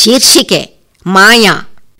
ಶೀರ್ಷಿಕೆ ಮಾಯಾ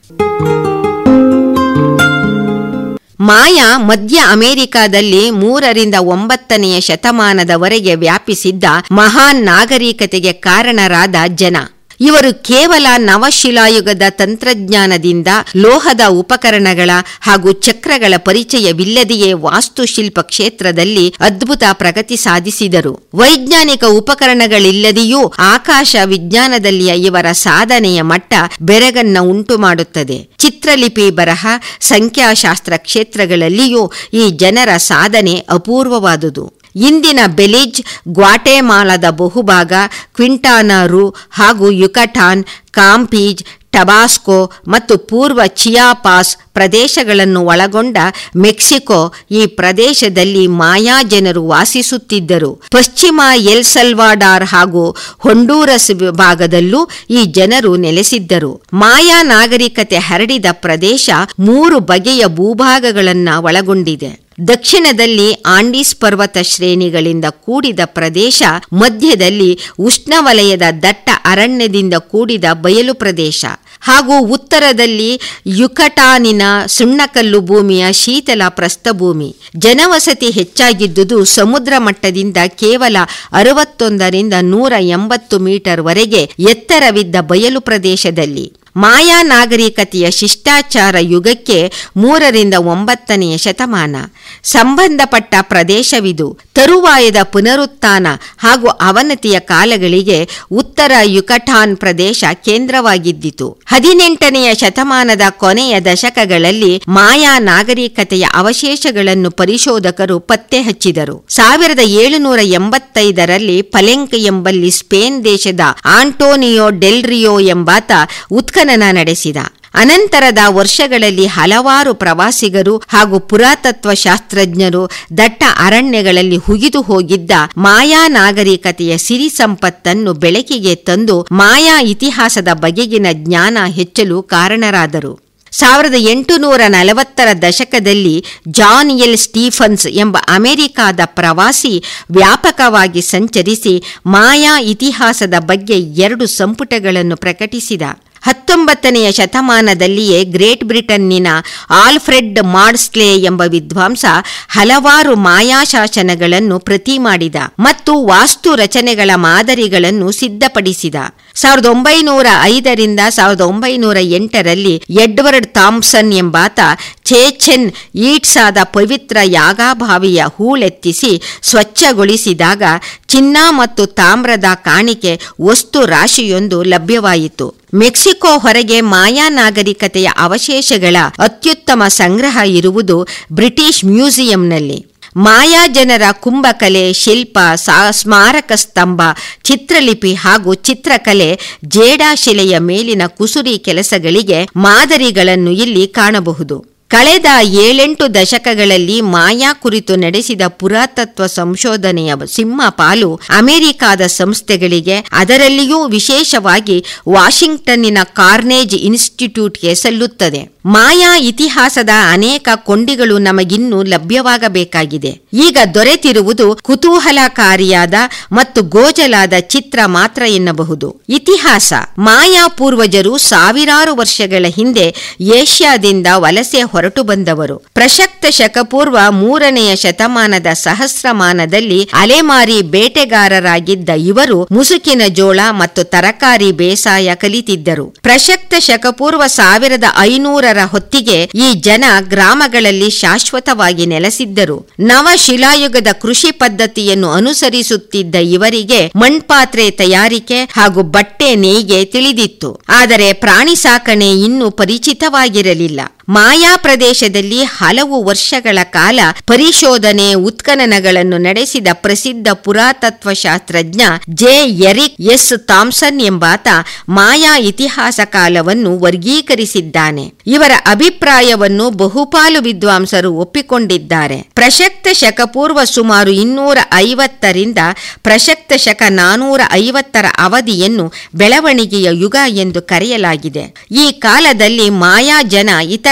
ಮಾಯಾ ಮಧ್ಯ ಅಮೆರಿಕಾದಲ್ಲಿ ಮೂರರಿಂದ ಒಂಬತ್ತನೆಯ ಶತಮಾನದವರೆಗೆ ವ್ಯಾಪಿಸಿದ್ದ ಮಹಾನ್ ನಾಗರಿಕತೆಗೆ ಕಾರಣರಾದ ಜನ ಇವರು ಕೇವಲ ನವಶಿಲಾಯುಗದ ತಂತ್ರಜ್ಞಾನದಿಂದ ಲೋಹದ ಉಪಕರಣಗಳ ಹಾಗೂ ಚಕ್ರಗಳ ಪರಿಚಯವಿಲ್ಲದೆಯೇ ವಾಸ್ತುಶಿಲ್ಪ ಕ್ಷೇತ್ರದಲ್ಲಿ ಅದ್ಭುತ ಪ್ರಗತಿ ಸಾಧಿಸಿದರು ವೈಜ್ಞಾನಿಕ ಉಪಕರಣಗಳಿಲ್ಲದೆಯೂ ಆಕಾಶ ವಿಜ್ಞಾನದಲ್ಲಿಯ ಇವರ ಸಾಧನೆಯ ಮಟ್ಟ ಬೆರಗನ್ನ ಉಂಟು ಮಾಡುತ್ತದೆ ಚಿತ್ರಲಿಪಿ ಬರಹ ಸಂಖ್ಯಾಶಾಸ್ತ್ರ ಕ್ಷೇತ್ರಗಳಲ್ಲಿಯೂ ಈ ಜನರ ಸಾಧನೆ ಅಪೂರ್ವವಾದುದು ಇಂದಿನ ಬೆಲಿಜ್ ಗ್ವಾಟೆಮಾಲಾದ ಬಹುಭಾಗ ಕ್ವಿಂಟಾನಾರು ಹಾಗೂ ಯುಕಟಾನ್ ಕಾಂಪೀಜ್ ಟಬಾಸ್ಕೋ ಮತ್ತು ಪೂರ್ವ ಚಿಯಾಪಾಸ್ ಪ್ರದೇಶಗಳನ್ನು ಒಳಗೊಂಡ ಮೆಕ್ಸಿಕೋ ಈ ಪ್ರದೇಶದಲ್ಲಿ ಮಾಯಾ ಜನರು ವಾಸಿಸುತ್ತಿದ್ದರು ಪಶ್ಚಿಮ ಎಲ್ ಸಲ್ವಾಡಾರ್ ಹಾಗೂ ಹೊಂಡೂರಸ್ ಭಾಗದಲ್ಲೂ ಈ ಜನರು ನೆಲೆಸಿದ್ದರು ಮಾಯಾ ನಾಗರಿಕತೆ ಹರಡಿದ ಪ್ರದೇಶ ಮೂರು ಬಗೆಯ ಭೂಭಾಗಗಳನ್ನ ಒಳಗೊಂಡಿದೆ ದಕ್ಷಿಣದಲ್ಲಿ ಆಂಡೀಸ್ ಪರ್ವತ ಶ್ರೇಣಿಗಳಿಂದ ಕೂಡಿದ ಪ್ರದೇಶ ಮಧ್ಯದಲ್ಲಿ ಉಷ್ಣವಲಯದ ದಟ್ಟ ಅರಣ್ಯದಿಂದ ಕೂಡಿದ ಬಯಲು ಪ್ರದೇಶ ಹಾಗೂ ಉತ್ತರದಲ್ಲಿ ಯುಕಟಾನಿನ ಸುಣ್ಣಕಲ್ಲು ಭೂಮಿಯ ಶೀತಲ ಪ್ರಸ್ಥಭೂಮಿ ಜನವಸತಿ ಹೆಚ್ಚಾಗಿದ್ದುದು ಸಮುದ್ರ ಮಟ್ಟದಿಂದ ಕೇವಲ ಅರವತ್ತೊಂದರಿಂದ ನೂರ ಎಂಬತ್ತು ಮೀಟರ್ ವರೆಗೆ ಎತ್ತರವಿದ್ದ ಬಯಲು ಪ್ರದೇಶದಲ್ಲಿ ಮಾಯಾ ನಾಗರಿಕತೆಯ ಶಿಷ್ಟಾಚಾರ ಯುಗಕ್ಕೆ ಮೂರರಿಂದ ಒಂಬತ್ತನೆಯ ಶತಮಾನ ಸಂಬಂಧಪಟ್ಟ ಪ್ರದೇಶವಿದು ತರುವಾಯದ ಪುನರುತ್ಥಾನ ಹಾಗೂ ಅವನತಿಯ ಕಾಲಗಳಿಗೆ ಉತ್ತರ ಯುಕಟಾನ್ ಪ್ರದೇಶ ಕೇಂದ್ರವಾಗಿದ್ದಿತು ಹದಿನೆಂಟನೆಯ ಶತಮಾನದ ಕೊನೆಯ ದಶಕಗಳಲ್ಲಿ ಮಾಯಾ ನಾಗರಿಕತೆಯ ಅವಶೇಷಗಳನ್ನು ಪರಿಶೋಧಕರು ಪತ್ತೆ ಹಚ್ಚಿದರು ಸಾವಿರದ ಏಳುನೂರ ಎಂಬತ್ತೈದರಲ್ಲಿ ಪಲೆಂಕ್ ಎಂಬಲ್ಲಿ ಸ್ಪೇನ್ ದೇಶದ ಆಂಟೋನಿಯೋ ಡೆಲ್ರಿಯೋ ಎಂಬಾತ ಉತ್ಖನನ ನಡೆಸಿದ ಅನಂತರದ ವರ್ಷಗಳಲ್ಲಿ ಹಲವಾರು ಪ್ರವಾಸಿಗರು ಹಾಗೂ ಪುರಾತತ್ವ ಶಾಸ್ತ್ರಜ್ಞರು ದಟ್ಟ ಅರಣ್ಯಗಳಲ್ಲಿ ಹುಗಿದು ಹೋಗಿದ್ದ ಮಾಯಾ ನಾಗರಿಕತೆಯ ಸಿರಿ ಸಂಪತ್ತನ್ನು ಬೆಳಕಿಗೆ ತಂದು ಮಾಯಾ ಇತಿಹಾಸದ ಬಗೆಗಿನ ಜ್ಞಾನ ಹೆಚ್ಚಲು ಕಾರಣರಾದರು ಸಾವಿರದ ಎಂಟುನೂರ ನಲವತ್ತರ ದಶಕದಲ್ಲಿ ಜಾನ್ ಎಲ್ ಸ್ಟೀಫನ್ಸ್ ಎಂಬ ಅಮೆರಿಕಾದ ಪ್ರವಾಸಿ ವ್ಯಾಪಕವಾಗಿ ಸಂಚರಿಸಿ ಮಾಯಾ ಇತಿಹಾಸದ ಬಗ್ಗೆ ಎರಡು ಸಂಪುಟಗಳನ್ನು ಪ್ರಕಟಿಸಿದ ಹತ್ತೊಂಬತ್ತನೆಯ ಶತಮಾನದಲ್ಲಿಯೇ ಗ್ರೇಟ್ ಬ್ರಿಟನ್ನಿನ ಆಲ್ಫ್ರೆಡ್ ಮಾಡ್ಸ್ಲೆ ಎಂಬ ವಿದ್ವಾಂಸ ಹಲವಾರು ಮಾಯಾಶಾಸನಗಳನ್ನು ಪ್ರತಿ ಮಾಡಿದ ಮತ್ತು ವಾಸ್ತು ರಚನೆಗಳ ಮಾದರಿಗಳನ್ನು ಸಿದ್ಧಪಡಿಸಿದ ಸಾವಿರದ ಒಂಬೈನೂರ ಐದರಿಂದ ಸಾವಿರದ ಒಂಬೈನೂರ ಎಂಟರಲ್ಲಿ ಎಡ್ವರ್ಡ್ ಥಾಮ್ಸನ್ ಎಂಬಾತ ಚೇಚೆನ್ ಈಟ್ಸಾದ ಪವಿತ್ರ ಯಾಗಾಭಾವಿಯ ಹೂಳೆತ್ತಿಸಿ ಸ್ವಚ್ಛಗೊಳಿಸಿದಾಗ ಚಿನ್ನ ಮತ್ತು ತಾಮ್ರದ ಕಾಣಿಕೆ ವಸ್ತು ರಾಶಿಯೊಂದು ಲಭ್ಯವಾಯಿತು ಮೆಕ್ಸಿಕೋ ಹೊರಗೆ ಮಾಯಾ ನಾಗರಿಕತೆಯ ಅವಶೇಷಗಳ ಅತ್ಯುತ್ತಮ ಸಂಗ್ರಹ ಇರುವುದು ಬ್ರಿಟಿಷ್ ಮ್ಯೂಸಿಯಂನಲ್ಲಿ ಮಾಯಾ ಜನರ ಕುಂಭಕಲೆ ಶಿಲ್ಪ ಸ್ಮಾರಕ ಸ್ತಂಭ ಚಿತ್ರಲಿಪಿ ಹಾಗೂ ಚಿತ್ರಕಲೆ ಜೇಡಾಶಿಲೆಯ ಮೇಲಿನ ಕುಸುರಿ ಕೆಲಸಗಳಿಗೆ ಮಾದರಿಗಳನ್ನು ಇಲ್ಲಿ ಕಾಣಬಹುದು ಕಳೆದ ಏಳೆಂಟು ದಶಕಗಳಲ್ಲಿ ಮಾಯಾ ಕುರಿತು ನಡೆಸಿದ ಪುರಾತತ್ವ ಸಂಶೋಧನೆಯ ಸಿಂಹ ಪಾಲು ಅಮೆರಿಕಾದ ಸಂಸ್ಥೆಗಳಿಗೆ ಅದರಲ್ಲಿಯೂ ವಿಶೇಷವಾಗಿ ವಾಷಿಂಗ್ಟನ್ನಿನ ಕಾರ್ನೇಜ್ ಇನ್ಸ್ಟಿಟ್ಯೂಟ್ಗೆ ಸಲ್ಲುತ್ತದೆ ಮಾಯಾ ಇತಿಹಾಸದ ಅನೇಕ ಕೊಂಡಿಗಳು ನಮಗಿನ್ನೂ ಲಭ್ಯವಾಗಬೇಕಾಗಿದೆ ಈಗ ದೊರೆತಿರುವುದು ಕುತೂಹಲಕಾರಿಯಾದ ಮತ್ತು ಗೋಜಲಾದ ಚಿತ್ರ ಮಾತ್ರ ಎನ್ನಬಹುದು ಇತಿಹಾಸ ಮಾಯಾ ಪೂರ್ವಜರು ಸಾವಿರಾರು ವರ್ಷಗಳ ಹಿಂದೆ ಏಷ್ಯಾದಿಂದ ವಲಸೆ ಹೊರಟು ಬಂದವರು ಪ್ರಸಕ್ತ ಶಕಪೂರ್ವ ಮೂರನೆಯ ಶತಮಾನದ ಸಹಸ್ರಮಾನದಲ್ಲಿ ಅಲೆಮಾರಿ ಬೇಟೆಗಾರರಾಗಿದ್ದ ಇವರು ಮುಸುಕಿನ ಜೋಳ ಮತ್ತು ತರಕಾರಿ ಬೇಸಾಯ ಕಲಿತಿದ್ದರು ಪ್ರಸಕ್ತ ಶಕಪೂರ್ವ ಸಾವಿರದ ಐನೂರರ ಹೊತ್ತಿಗೆ ಈ ಜನ ಗ್ರಾಮಗಳಲ್ಲಿ ಶಾಶ್ವತವಾಗಿ ನೆಲೆಸಿದ್ದರು ನವಶಿಲಾಯುಗದ ಕೃಷಿ ಪದ್ಧತಿಯನ್ನು ಅನುಸರಿಸುತ್ತಿದ್ದ ಇವರಿಗೆ ಮಣ್ಪಾತ್ರೆ ತಯಾರಿಕೆ ಹಾಗೂ ಬಟ್ಟೆ ನೇಯ್ಗೆ ತಿಳಿದಿತ್ತು ಆದರೆ ಪ್ರಾಣಿ ಸಾಕಣೆ ಇನ್ನೂ ಪರಿಚಿತವಾಗಿರಲಿಲ್ಲ ಮಾಯಾ ಪ್ರದೇಶದಲ್ಲಿ ಹಲವು ವರ್ಷಗಳ ಕಾಲ ಪರಿಶೋಧನೆ ಉತ್ಖನನಗಳನ್ನು ನಡೆಸಿದ ಪ್ರಸಿದ್ಧ ಪುರಾತತ್ವ ಶಾಸ್ತ್ರಜ್ಞ ಜೆ ಎರಿಕ್ ಎಸ್ ಥಾಮ್ಸನ್ ಎಂಬಾತ ಮಾಯಾ ಇತಿಹಾಸ ಕಾಲವನ್ನು ವರ್ಗೀಕರಿಸಿದ್ದಾನೆ ಇವರ ಅಭಿಪ್ರಾಯವನ್ನು ಬಹುಪಾಲು ವಿದ್ವಾಂಸರು ಒಪ್ಪಿಕೊಂಡಿದ್ದಾರೆ ಪ್ರಸಕ್ತ ಶಕಪೂರ್ವ ಸುಮಾರು ಇನ್ನೂರ ಐವತ್ತರಿಂದ ಪ್ರಸಕ್ತ ಶಕ ನಾನೂರ ಐವತ್ತರ ಅವಧಿಯನ್ನು ಬೆಳವಣಿಗೆಯ ಯುಗ ಎಂದು ಕರೆಯಲಾಗಿದೆ ಈ ಕಾಲದಲ್ಲಿ ಮಾಯಾ ಜನ ಇತರ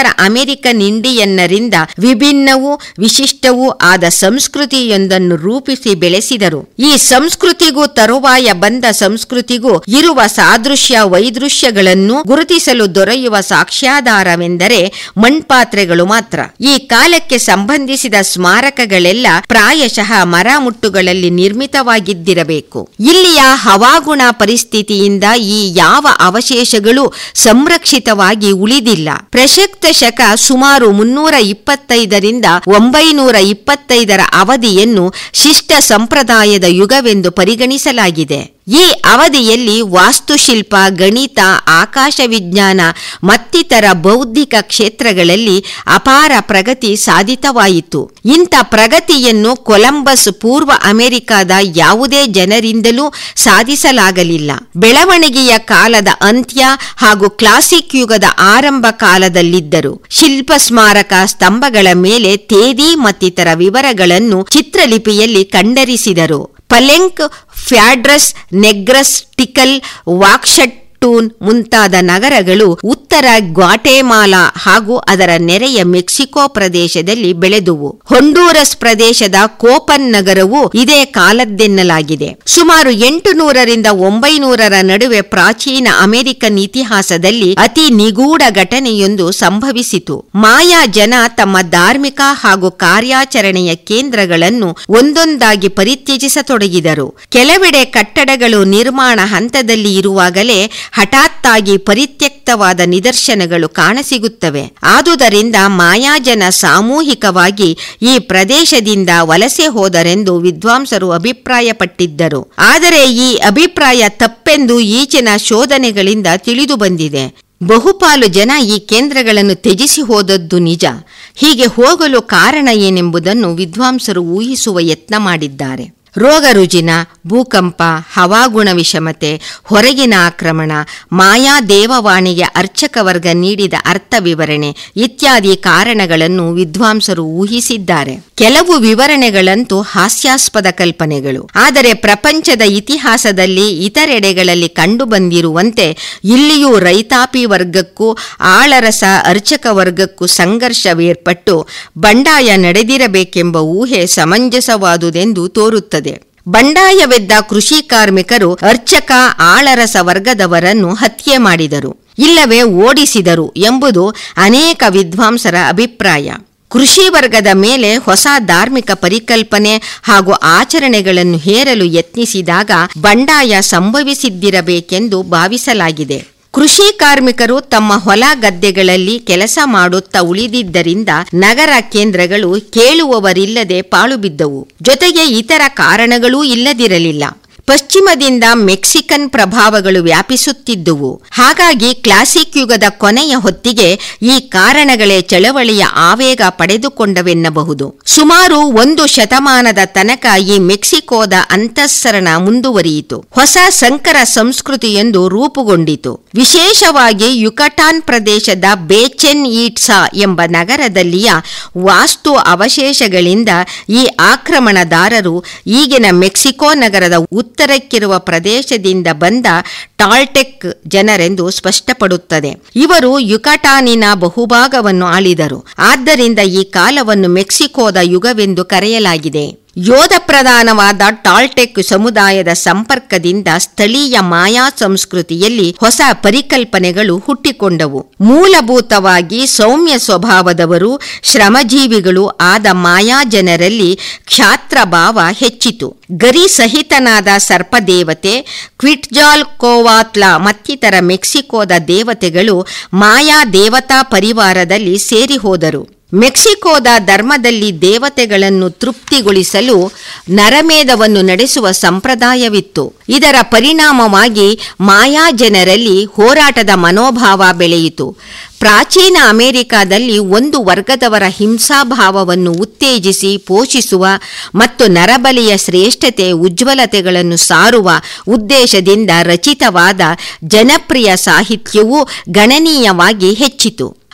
ಇತರ ಅಮೆರಿಕನ್ ಇಂಡಿಯನ್ನರಿಂದ ವಿಭಿನ್ನವೂ ವಿಶಿಷ್ಟವೂ ಆದ ಸಂಸ್ಕೃತಿಯೊಂದನ್ನು ರೂಪಿಸಿ ಬೆಳೆಸಿದರು ಈ ಸಂಸ್ಕೃತಿಗೂ ತರುವಾಯ ಬಂದ ಸಂಸ್ಕೃತಿಗೂ ಇರುವ ಸಾದೃಶ್ಯ ವೈದೃಶ್ಯಗಳನ್ನು ಗುರುತಿಸಲು ದೊರೆಯುವ ಸಾಕ್ಷ್ಯಾಧಾರವೆಂದರೆ ಮಣ್ಪಾತ್ರೆಗಳು ಮಾತ್ರ ಈ ಕಾಲಕ್ಕೆ ಸಂಬಂಧಿಸಿದ ಸ್ಮಾರಕಗಳೆಲ್ಲ ಪ್ರಾಯಶಃ ಮರಮುಟ್ಟುಗಳಲ್ಲಿ ನಿರ್ಮಿತವಾಗಿದ್ದಿರಬೇಕು ಇಲ್ಲಿಯ ಹವಾಗುಣ ಪರಿಸ್ಥಿತಿಯಿಂದ ಈ ಯಾವ ಅವಶೇಷಗಳು ಸಂರಕ್ಷಿತವಾಗಿ ಉಳಿದಿಲ್ಲ ಪ್ರಸಕ್ತ ಶಕ ಸುಮಾರು ಮುನ್ನೂರ ಇಪ್ಪತ್ತೈದರಿಂದ ಒಂಬೈನೂರ ಇಪ್ಪತ್ತೈದರ ಅವಧಿಯನ್ನು ಶಿಷ್ಟ ಸಂಪ್ರದಾಯದ ಯುಗವೆಂದು ಪರಿಗಣಿಸಲಾಗಿದೆ ಈ ಅವಧಿಯಲ್ಲಿ ವಾಸ್ತುಶಿಲ್ಪ ಗಣಿತ ಆಕಾಶ ವಿಜ್ಞಾನ ಮತ್ತಿತರ ಬೌದ್ಧಿಕ ಕ್ಷೇತ್ರಗಳಲ್ಲಿ ಅಪಾರ ಪ್ರಗತಿ ಸಾಧಿತವಾಯಿತು ಇಂಥ ಪ್ರಗತಿಯನ್ನು ಕೊಲಂಬಸ್ ಪೂರ್ವ ಅಮೆರಿಕದ ಯಾವುದೇ ಜನರಿಂದಲೂ ಸಾಧಿಸಲಾಗಲಿಲ್ಲ ಬೆಳವಣಿಗೆಯ ಕಾಲದ ಅಂತ್ಯ ಹಾಗೂ ಕ್ಲಾಸಿಕ್ ಯುಗದ ಆರಂಭ ಕಾಲದಲ್ಲಿದ್ದರು ಶಿಲ್ಪ ಸ್ಮಾರಕ ಸ್ತಂಭಗಳ ಮೇಲೆ ತೇದಿ ಮತ್ತಿತರ ವಿವರಗಳನ್ನು ಚಿತ್ರಲಿಪಿಯಲ್ಲಿ ಕಂಡರಿಸಿದರು ಪಲೆಂಕ್ ಫ್ಯಾಡ್ರಸ್ ನೆಗ್ರಸ್ ಟಿಕಲ್ ವಾಕ್ಷಟ್ಟೂನ್ ಮುಂತಾದ ನಗರಗಳು ಉತ್ತರ ಗ್ವಾಟೆಮಾಲಾ ಹಾಗೂ ಅದರ ನೆರೆಯ ಮೆಕ್ಸಿಕೋ ಪ್ರದೇಶದಲ್ಲಿ ಬೆಳೆದುವು ಹೊಂಡೂರಸ್ ಪ್ರದೇಶದ ಕೋಪನ್ ನಗರವು ಇದೇ ಕಾಲದ್ದೆನ್ನಲಾಗಿದೆ ಸುಮಾರು ಎಂಟು ನೂರರಿಂದ ಒಂಬೈನೂರರ ನಡುವೆ ಪ್ರಾಚೀನ ಅಮೆರಿಕನ್ ಇತಿಹಾಸದಲ್ಲಿ ಅತಿ ನಿಗೂಢ ಘಟನೆಯೊಂದು ಸಂಭವಿಸಿತು ಮಾಯಾ ಜನ ತಮ್ಮ ಧಾರ್ಮಿಕ ಹಾಗೂ ಕಾರ್ಯಾಚರಣೆಯ ಕೇಂದ್ರಗಳನ್ನು ಒಂದೊಂದಾಗಿ ಪರಿತ್ಯಜಿಸತೊಡಗಿದರು ಕೆಲವೆಡೆ ಕಟ್ಟಡಗಳು ನಿರ್ಮಾಣ ಹಂತದಲ್ಲಿ ಇರುವಾಗಲೇ ಹಠಾತ್ತಾಗಿ ಪರಿತ್ಯಕ್ತವಾದ ನಿದರ್ಶನಗಳು ಕಾಣಸಿಗುತ್ತವೆ ಆದುದರಿಂದ ಮಾಯಾಜನ ಸಾಮೂಹಿಕವಾಗಿ ಈ ಪ್ರದೇಶದಿಂದ ವಲಸೆ ಹೋದರೆಂದು ವಿದ್ವಾಂಸರು ಅಭಿಪ್ರಾಯಪಟ್ಟಿದ್ದರು ಆದರೆ ಈ ಅಭಿಪ್ರಾಯ ತಪ್ಪೆಂದು ಈಚಿನ ಶೋಧನೆಗಳಿಂದ ತಿಳಿದು ಬಂದಿದೆ ಬಹುಪಾಲು ಜನ ಈ ಕೇಂದ್ರಗಳನ್ನು ತ್ಯಜಿಸಿ ಹೋದದ್ದು ನಿಜ ಹೀಗೆ ಹೋಗಲು ಕಾರಣ ಏನೆಂಬುದನ್ನು ವಿದ್ವಾಂಸರು ಊಹಿಸುವ ಯತ್ನ ಮಾಡಿದ್ದಾರೆ ರೋಗ ರುಜಿನ ಭೂಕಂಪ ಹವಾಗುಣ ವಿಷಮತೆ ಹೊರಗಿನ ಆಕ್ರಮಣ ಮಾಯಾ ದೇವವಾಣಿಗೆ ಅರ್ಚಕ ವರ್ಗ ನೀಡಿದ ಅರ್ಥ ವಿವರಣೆ ಇತ್ಯಾದಿ ಕಾರಣಗಳನ್ನು ವಿದ್ವಾಂಸರು ಊಹಿಸಿದ್ದಾರೆ ಕೆಲವು ವಿವರಣೆಗಳಂತೂ ಹಾಸ್ಯಾಸ್ಪದ ಕಲ್ಪನೆಗಳು ಆದರೆ ಪ್ರಪಂಚದ ಇತಿಹಾಸದಲ್ಲಿ ಇತರೆಡೆಗಳಲ್ಲಿ ಕಂಡುಬಂದಿರುವಂತೆ ಇಲ್ಲಿಯೂ ರೈತಾಪಿ ವರ್ಗಕ್ಕೂ ಆಳರಸ ಅರ್ಚಕ ವರ್ಗಕ್ಕೂ ಸಂಘರ್ಷವೇರ್ಪಟ್ಟು ಬಂಡಾಯ ನಡೆದಿರಬೇಕೆಂಬ ಊಹೆ ಸಮಂಜಸವಾದುದೆಂದು ತೋರುತ್ತದೆ ಬಂಡಾಯವೆದ್ದ ಕೃಷಿ ಕಾರ್ಮಿಕರು ಅರ್ಚಕ ಆಳರಸ ವರ್ಗದವರನ್ನು ಹತ್ಯೆ ಮಾಡಿದರು ಇಲ್ಲವೇ ಓಡಿಸಿದರು ಎಂಬುದು ಅನೇಕ ವಿದ್ವಾಂಸರ ಅಭಿಪ್ರಾಯ ಕೃಷಿ ವರ್ಗದ ಮೇಲೆ ಹೊಸ ಧಾರ್ಮಿಕ ಪರಿಕಲ್ಪನೆ ಹಾಗೂ ಆಚರಣೆಗಳನ್ನು ಹೇರಲು ಯತ್ನಿಸಿದಾಗ ಬಂಡಾಯ ಸಂಭವಿಸಿದ್ದಿರಬೇಕೆಂದು ಭಾವಿಸಲಾಗಿದೆ ಕೃಷಿ ಕಾರ್ಮಿಕರು ತಮ್ಮ ಹೊಲ ಗದ್ದೆಗಳಲ್ಲಿ ಕೆಲಸ ಮಾಡುತ್ತಾ ಉಳಿದಿದ್ದರಿಂದ ನಗರ ಕೇಂದ್ರಗಳು ಕೇಳುವವರಿಲ್ಲದೆ ಪಾಳು ಬಿದ್ದವು ಜೊತೆಗೆ ಇತರ ಕಾರಣಗಳೂ ಇಲ್ಲದಿರಲಿಲ್ಲ ಪಶ್ಚಿಮದಿಂದ ಮೆಕ್ಸಿಕನ್ ಪ್ರಭಾವಗಳು ವ್ಯಾಪಿಸುತ್ತಿದ್ದುವು ಹಾಗಾಗಿ ಕ್ಲಾಸಿಕ್ ಯುಗದ ಕೊನೆಯ ಹೊತ್ತಿಗೆ ಈ ಕಾರಣಗಳೇ ಚಳವಳಿಯ ಆವೇಗ ಪಡೆದುಕೊಂಡವೆನ್ನಬಹುದು ಸುಮಾರು ಒಂದು ಶತಮಾನದ ತನಕ ಈ ಮೆಕ್ಸಿಕೋದ ಅಂತಃಸರಣ ಮುಂದುವರಿಯಿತು ಹೊಸ ಸಂಕರ ಸಂಸ್ಕೃತಿಯೊಂದು ರೂಪುಗೊಂಡಿತು ವಿಶೇಷವಾಗಿ ಯುಕಟಾನ್ ಪ್ರದೇಶದ ಬೇಚೆನ್ ಈಟ್ಸಾ ಎಂಬ ನಗರದಲ್ಲಿಯ ವಾಸ್ತು ಅವಶೇಷಗಳಿಂದ ಈ ಆಕ್ರಮಣದಾರರು ಈಗಿನ ಮೆಕ್ಸಿಕೋ ನಗರದ ಉತ್ತರಕ್ಕಿರುವ ಪ್ರದೇಶದಿಂದ ಬಂದ ಟಾಲ್ಟೆಕ್ ಜನರೆಂದು ಸ್ಪಷ್ಟಪಡುತ್ತದೆ ಇವರು ಯುಕಟಾನಿನ ಬಹುಭಾಗವನ್ನು ಆಳಿದರು ಆದ್ದರಿಂದ ಈ ಕಾಲವನ್ನು ಮೆಕ್ಸಿಕೋದ ಯುಗವೆಂದು ಕರೆಯಲಾಗಿದೆ ಯೋಧ ಪ್ರಧಾನವಾದ ಟಾಲ್ಟೆಕ್ ಸಮುದಾಯದ ಸಂಪರ್ಕದಿಂದ ಸ್ಥಳೀಯ ಮಾಯಾ ಸಂಸ್ಕೃತಿಯಲ್ಲಿ ಹೊಸ ಪರಿಕಲ್ಪನೆಗಳು ಹುಟ್ಟಿಕೊಂಡವು ಮೂಲಭೂತವಾಗಿ ಸೌಮ್ಯ ಸ್ವಭಾವದವರು ಶ್ರಮಜೀವಿಗಳು ಆದ ಮಾಯಾ ಜನರಲ್ಲಿ ಕ್ಷಾತ್ರಭಾವ ಹೆಚ್ಚಿತು ಗರಿ ಸಹಿತನಾದ ಸರ್ಪದೇವತೆ ಕ್ವಿಟ್ಜಾಲ್ ಕೋವಾತ್ಲ ಮತ್ತಿತರ ಮೆಕ್ಸಿಕೋದ ದೇವತೆಗಳು ಮಾಯಾ ದೇವತಾ ಪರಿವಾರದಲ್ಲಿ ಸೇರಿ ಹೋದರು ಮೆಕ್ಸಿಕೋದ ಧರ್ಮದಲ್ಲಿ ದೇವತೆಗಳನ್ನು ತೃಪ್ತಿಗೊಳಿಸಲು ನರಮೇಧವನ್ನು ನಡೆಸುವ ಸಂಪ್ರದಾಯವಿತ್ತು ಇದರ ಪರಿಣಾಮವಾಗಿ ಮಾಯಾ ಜನರಲ್ಲಿ ಹೋರಾಟದ ಮನೋಭಾವ ಬೆಳೆಯಿತು ಪ್ರಾಚೀನ ಅಮೆರಿಕಾದಲ್ಲಿ ಒಂದು ವರ್ಗದವರ ಹಿಂಸಾಭಾವವನ್ನು ಉತ್ತೇಜಿಸಿ ಪೋಷಿಸುವ ಮತ್ತು ನರಬಲಿಯ ಶ್ರೇಷ್ಠತೆ ಉಜ್ವಲತೆಗಳನ್ನು ಸಾರುವ ಉದ್ದೇಶದಿಂದ ರಚಿತವಾದ ಜನಪ್ರಿಯ ಸಾಹಿತ್ಯವೂ ಗಣನೀಯವಾಗಿ ಹೆಚ್ಚಿತು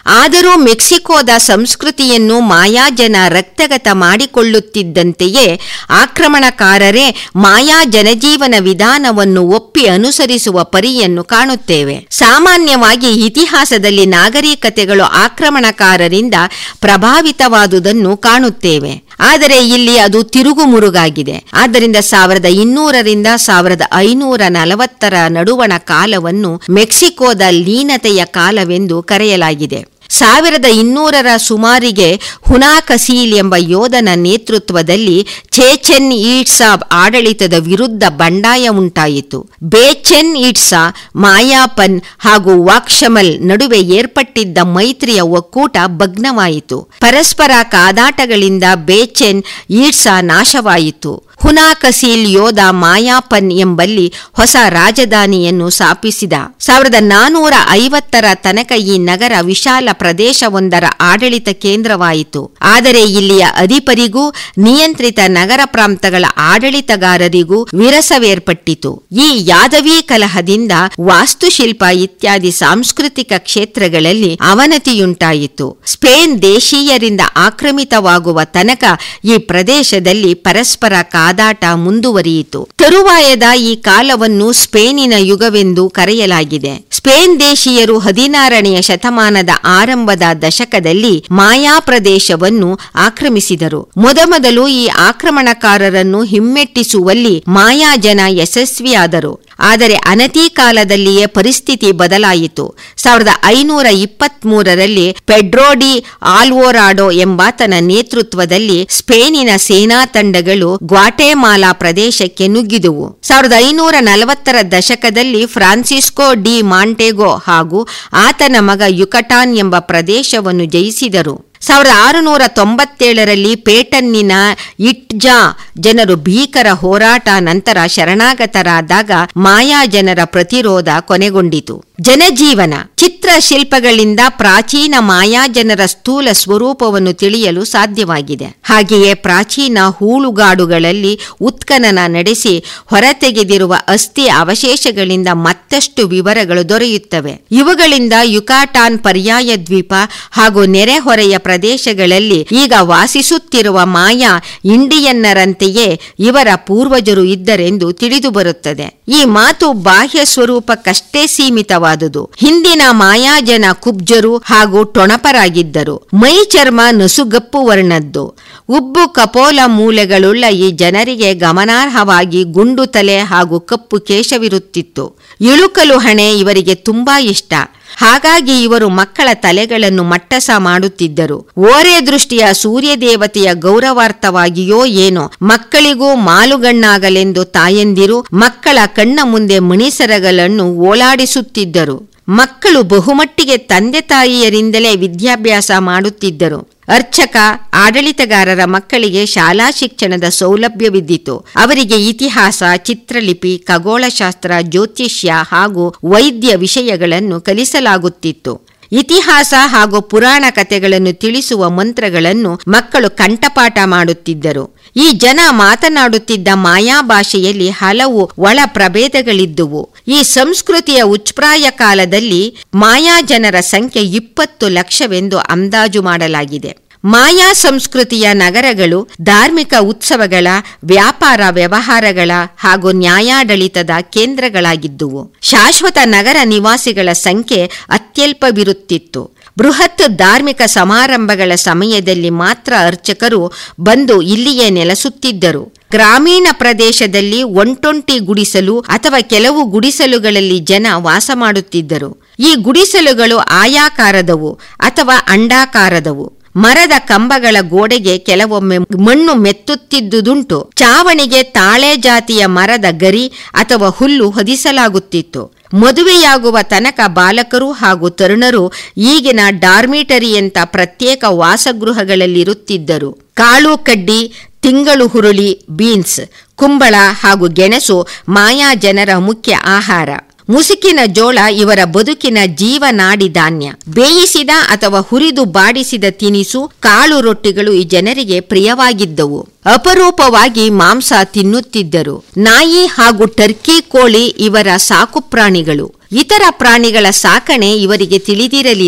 ಆದರೂ ಮೆಕ್ಸಿಕೋದ ಸಂಸ್ಕೃತಿಯನ್ನು ಮಾಯಾಜನ ರಕ್ತಗತ ಮಾಡಿಕೊಳ್ಳುತ್ತಿದ್ದಂತೆಯೇ ಆಕ್ರಮಣಕಾರರೇ ಮಾಯಾ ಜನಜೀವನ ವಿಧಾನವನ್ನು ಒಪ್ಪಿ ಅನುಸರಿಸುವ ಪರಿಯನ್ನು ಕಾಣುತ್ತೇವೆ ಸಾಮಾನ್ಯವಾಗಿ ಇತಿಹಾಸದಲ್ಲಿ ನಾಗರಿಕತೆಗಳು ಆಕ್ರಮಣಕಾರರಿಂದ ಪ್ರಭಾವಿತವಾದುದನ್ನು ಕಾಣುತ್ತೇವೆ ಆದರೆ ಇಲ್ಲಿ ಅದು ತಿರುಗುಮುರುಗಾಗಿದೆ ಆದ್ದರಿಂದ ಸಾವಿರದ ಇನ್ನೂರರಿಂದ ಸಾವಿರದ ಐನೂರ ನಲವತ್ತರ ನಡುವಣ ಕಾಲವನ್ನು ಮೆಕ್ಸಿಕೋದ ಲೀನತೆಯ ಕಾಲವೆಂದು ಕರೆಯಲಾಗಿದೆ ಸಾವಿರದ ಇನ್ನೂರರ ಸುಮಾರಿಗೆ ಹುನಾಕಸೀಲ್ ಎಂಬ ಯೋಧನ ನೇತೃತ್ವದಲ್ಲಿ ಚೇಚೆನ್ ಈಟ್ಸಾ ಆಡಳಿತದ ವಿರುದ್ಧ ಬಂಡಾಯ ಉಂಟಾಯಿತು ಬೇಚೆನ್ ಈಟ್ಸಾ ಮಾಯಾಪನ್ ಹಾಗೂ ವಾಕ್ಷಮಲ್ ನಡುವೆ ಏರ್ಪಟ್ಟಿದ್ದ ಮೈತ್ರಿಯ ಒಕ್ಕೂಟ ಭಗ್ನವಾಯಿತು ಪರಸ್ಪರ ಕಾದಾಟಗಳಿಂದ ಬೇಚೆನ್ ಈಟ್ಸಾ ನಾಶವಾಯಿತು ಹುನಾಕಸೀಲ್ ಯೋಧ ಮಾಯಾಪನ್ ಎಂಬಲ್ಲಿ ಹೊಸ ರಾಜಧಾನಿಯನ್ನು ಸ್ಥಾಪಿಸಿದ ಸಾವಿರದ ನಾನೂರ ಐವತ್ತರ ತನಕ ಈ ನಗರ ವಿಶಾಲ ಪ್ರದೇಶವೊಂದರ ಆಡಳಿತ ಕೇಂದ್ರವಾಯಿತು ಆದರೆ ಇಲ್ಲಿಯ ಅಧಿಪರಿಗೂ ನಿಯಂತ್ರಿತ ನಗರ ಪ್ರಾಂತಗಳ ಆಡಳಿತಗಾರರಿಗೂ ವಿರಸವೇರ್ಪಟ್ಟಿತು ಈ ಯಾದವಿ ಕಲಹದಿಂದ ವಾಸ್ತುಶಿಲ್ಪ ಇತ್ಯಾದಿ ಸಾಂಸ್ಕೃತಿಕ ಕ್ಷೇತ್ರಗಳಲ್ಲಿ ಅವನತಿಯುಂಟಾಯಿತು ಸ್ಪೇನ್ ದೇಶೀಯರಿಂದ ಆಕ್ರಮಿತವಾಗುವ ತನಕ ಈ ಪ್ರದೇಶದಲ್ಲಿ ಪರಸ್ಪರ ಕಾದಾಟ ಮುಂದುವರಿಯಿತು ತರುವಾಯದ ಈ ಕಾಲವನ್ನು ಸ್ಪೇನಿನ ಯುಗವೆಂದು ಕರೆಯಲಾಗಿದೆ ಸ್ಪೇನ್ ದೇಶೀಯರು ಹದಿನಾರನೆಯ ಶತಮಾನದ ಆರಂಭದ ದಶಕದಲ್ಲಿ ಮಾಯಾ ಪ್ರದೇಶವನ್ನು ಆಕ್ರಮಿಸಿದರು ಮೊದಮೊದಲು ಈ ಆಕ್ರಮಣಕಾರರನ್ನು ಹಿಮ್ಮೆಟ್ಟಿಸುವಲ್ಲಿ ಮಾಯಾ ಜನ ಯಶಸ್ವಿಯಾದರು ಆದರೆ ಅನತಿ ಕಾಲದಲ್ಲಿಯೇ ಪರಿಸ್ಥಿತಿ ಬದಲಾಯಿತು ಸಾವಿರದ ಐನೂರ ಇಪ್ಪತ್ಮೂರರಲ್ಲಿ ಪೆಡ್ರೋಡಿ ಆಲ್ವೋರಾಡೋ ಎಂಬಾತನ ನೇತೃತ್ವದಲ್ಲಿ ಸ್ಪೇನಿನ ಸೇನಾ ತಂಡಗಳು ಗ್ವಾಟೆಮಾಲಾ ಪ್ರದೇಶಕ್ಕೆ ನುಗ್ಗಿದುವು ಸಾವಿರದ ಐನೂರ ನಲವತ್ತರ ದಶಕದಲ್ಲಿ ಫ್ರಾನ್ಸಿಸ್ಕೋ ಡಿ ಮಾಂಟೆಗೋ ಹಾಗೂ ಆತನ ಮಗ ಯುಕಟಾನ್ ಎಂಬ ಪ್ರದೇಶವನ್ನು ಜಯಿಸಿದರು ಸಾವಿರದ ಆರುನೂರ ತೊಂಬತ್ತೇಳರಲ್ಲಿ ಪೇಟನ್ನಿನ ಇಟ್ಜಾ ಜನರು ಭೀಕರ ಹೋರಾಟ ನಂತರ ಶರಣಾಗತರಾದಾಗ ಮಾಯಾ ಜನರ ಪ್ರತಿರೋಧ ಕೊನೆಗೊಂಡಿತು ಜನಜೀವನ ಚಿತ್ರಶಿಲ್ಪಗಳಿಂದ ಪ್ರಾಚೀನ ಮಾಯಾ ಜನರ ಸ್ಥೂಲ ಸ್ವರೂಪವನ್ನು ತಿಳಿಯಲು ಸಾಧ್ಯವಾಗಿದೆ ಹಾಗೆಯೇ ಪ್ರಾಚೀನ ಹೂಳುಗಾಡುಗಳಲ್ಲಿ ಉತ್ಖನನ ನಡೆಸಿ ಹೊರತೆಗೆದಿರುವ ಅಸ್ಥಿ ಅವಶೇಷಗಳಿಂದ ಮತ್ತಷ್ಟು ವಿವರಗಳು ದೊರೆಯುತ್ತವೆ ಇವುಗಳಿಂದ ಯುಕಾಟಾನ್ ಪರ್ಯಾಯ ದ್ವೀಪ ಹಾಗೂ ನೆರೆಹೊರೆಯ ಪ್ರದೇಶಗಳಲ್ಲಿ ಈಗ ವಾಸಿಸುತ್ತಿರುವ ಮಾಯಾ ಇಂಡಿಯನ್ನರಂತೆಯೇ ಇವರ ಪೂರ್ವಜರು ಇದ್ದರೆಂದು ತಿಳಿದುಬರುತ್ತದೆ ಈ ಮಾತು ಬಾಹ್ಯ ಸ್ವರೂಪಕ್ಕಷ್ಟೇ ಸೀಮಿತವಾದುದು ಹಿಂದಿನ ಮಾಯಾಜನ ಕುಬ್ಜರು ಹಾಗೂ ಟೊಣಪರಾಗಿದ್ದರು ಮೈ ಚರ್ಮ ನಸುಗಪ್ಪು ವರ್ಣದ್ದು ಉಬ್ಬು ಕಪೋಲ ಮೂಲೆಗಳುಳ್ಳ ಈ ಜನರಿಗೆ ಗಮನಾರ್ಹವಾಗಿ ಗುಂಡು ತಲೆ ಹಾಗೂ ಕಪ್ಪು ಕೇಶವಿರುತ್ತಿತ್ತು ಇಳುಕಲು ಹಣೆ ಇವರಿಗೆ ತುಂಬಾ ಇಷ್ಟ ಹಾಗಾಗಿ ಇವರು ಮಕ್ಕಳ ತಲೆಗಳನ್ನು ಮಟ್ಟಸ ಮಾಡುತ್ತಿದ್ದರು ಓರೆ ದೃಷ್ಟಿಯ ಸೂರ್ಯ ದೇವತೆಯ ಗೌರವಾರ್ಥವಾಗಿಯೋ ಏನೋ ಮಕ್ಕಳಿಗೂ ಮಾಲುಗಣ್ಣಾಗಲೆಂದು ತಾಯಂದಿರು ಮಕ್ಕಳ ಕಣ್ಣ ಮುಂದೆ ಮಣಿಸರಗಳನ್ನು ಓಲಾಡಿಸುತ್ತಿದ್ದರು ಮಕ್ಕಳು ಬಹುಮಟ್ಟಿಗೆ ತಂದೆ ತಾಯಿಯರಿಂದಲೇ ವಿದ್ಯಾಭ್ಯಾಸ ಮಾಡುತ್ತಿದ್ದರು ಅರ್ಚಕ ಆಡಳಿತಗಾರರ ಮಕ್ಕಳಿಗೆ ಶಾಲಾ ಶಿಕ್ಷಣದ ಸೌಲಭ್ಯವಿದ್ದಿತು ಅವರಿಗೆ ಇತಿಹಾಸ ಚಿತ್ರಲಿಪಿ ಖಗೋಳಶಾಸ್ತ್ರ ಜ್ಯೋತಿಷ್ಯ ಹಾಗೂ ವೈದ್ಯ ವಿಷಯಗಳನ್ನು ಕಲಿಸಲಾಗುತ್ತಿತ್ತು ಇತಿಹಾಸ ಹಾಗೂ ಪುರಾಣ ಕಥೆಗಳನ್ನು ತಿಳಿಸುವ ಮಂತ್ರಗಳನ್ನು ಮಕ್ಕಳು ಕಂಠಪಾಠ ಮಾಡುತ್ತಿದ್ದರು ಈ ಜನ ಮಾತನಾಡುತ್ತಿದ್ದ ಮಾಯಾ ಭಾಷೆಯಲ್ಲಿ ಹಲವು ಒಳ ಪ್ರಭೇದಗಳಿದ್ದುವು ಈ ಸಂಸ್ಕೃತಿಯ ಉಚ್ಛ್ರಾಯ ಕಾಲದಲ್ಲಿ ಮಾಯಾ ಜನರ ಸಂಖ್ಯೆ ಇಪ್ಪತ್ತು ಲಕ್ಷವೆಂದು ಅಂದಾಜು ಮಾಡಲಾಗಿದೆ ಮಾಯಾ ಸಂಸ್ಕೃತಿಯ ನಗರಗಳು ಧಾರ್ಮಿಕ ಉತ್ಸವಗಳ ವ್ಯಾಪಾರ ವ್ಯವಹಾರಗಳ ಹಾಗೂ ನ್ಯಾಯಾಡಳಿತದ ಕೇಂದ್ರಗಳಾಗಿದ್ದುವು ಶಾಶ್ವತ ನಗರ ನಿವಾಸಿಗಳ ಸಂಖ್ಯೆ ಅತ್ಯಲ್ಪವಿರುತ್ತಿತ್ತು ಬೃಹತ್ ಧಾರ್ಮಿಕ ಸಮಾರಂಭಗಳ ಸಮಯದಲ್ಲಿ ಮಾತ್ರ ಅರ್ಚಕರು ಬಂದು ಇಲ್ಲಿಯೇ ನೆಲೆಸುತ್ತಿದ್ದರು ಗ್ರಾಮೀಣ ಪ್ರದೇಶದಲ್ಲಿ ಒಂಟೊಂಟಿ ಗುಡಿಸಲು ಅಥವಾ ಕೆಲವು ಗುಡಿಸಲುಗಳಲ್ಲಿ ಜನ ವಾಸ ಮಾಡುತ್ತಿದ್ದರು ಈ ಗುಡಿಸಲುಗಳು ಆಯಾಕಾರದವು ಅಥವಾ ಅಂಡಾಕಾರದವು ಮರದ ಕಂಬಗಳ ಗೋಡೆಗೆ ಕೆಲವೊಮ್ಮೆ ಮಣ್ಣು ಮೆತ್ತುತ್ತಿದ್ದುದುಂಟು ಚಾವಣಿಗೆ ತಾಳೆ ಜಾತಿಯ ಮರದ ಗರಿ ಅಥವಾ ಹುಲ್ಲು ಹೊದಿಸಲಾಗುತ್ತಿತ್ತು ಮದುವೆಯಾಗುವ ತನಕ ಬಾಲಕರು ಹಾಗೂ ತರುಣರು ಈಗಿನ ಡಾರ್ಮಿಟರಿಯಂತ ಪ್ರತ್ಯೇಕ ವಾಸಗೃಹಗಳಲ್ಲಿರುತ್ತಿದ್ದರು ಕಾಳು ಕಡ್ಡಿ ತಿಂಗಳು ಹುರುಳಿ ಬೀನ್ಸ್ ಕುಂಬಳ ಹಾಗೂ ಗೆಣಸು ಮಾಯಾ ಜನರ ಮುಖ್ಯ ಆಹಾರ ಮುಸುಕಿನ ಜೋಳ ಇವರ ಬದುಕಿನ ಜೀವನಾಡಿ ಧಾನ್ಯ ಬೇಯಿಸಿದ ಅಥವಾ ಹುರಿದು ಬಾಡಿಸಿದ ತಿನಿಸು ಕಾಳು ರೊಟ್ಟಿಗಳು ಈ ಜನರಿಗೆ ಪ್ರಿಯವಾಗಿದ್ದವು ಅಪರೂಪವಾಗಿ ಮಾಂಸ ತಿನ್ನುತ್ತಿದ್ದರು ನಾಯಿ ಹಾಗೂ ಟರ್ಕಿ ಕೋಳಿ ಇವರ ಸಾಕು ಪ್ರಾಣಿಗಳು ಇತರ ಪ್ರಾಣಿಗಳ ಸಾಕಣೆ ಇವರಿಗೆ ತಿಳಿದಿರಲಿಲ್ಲ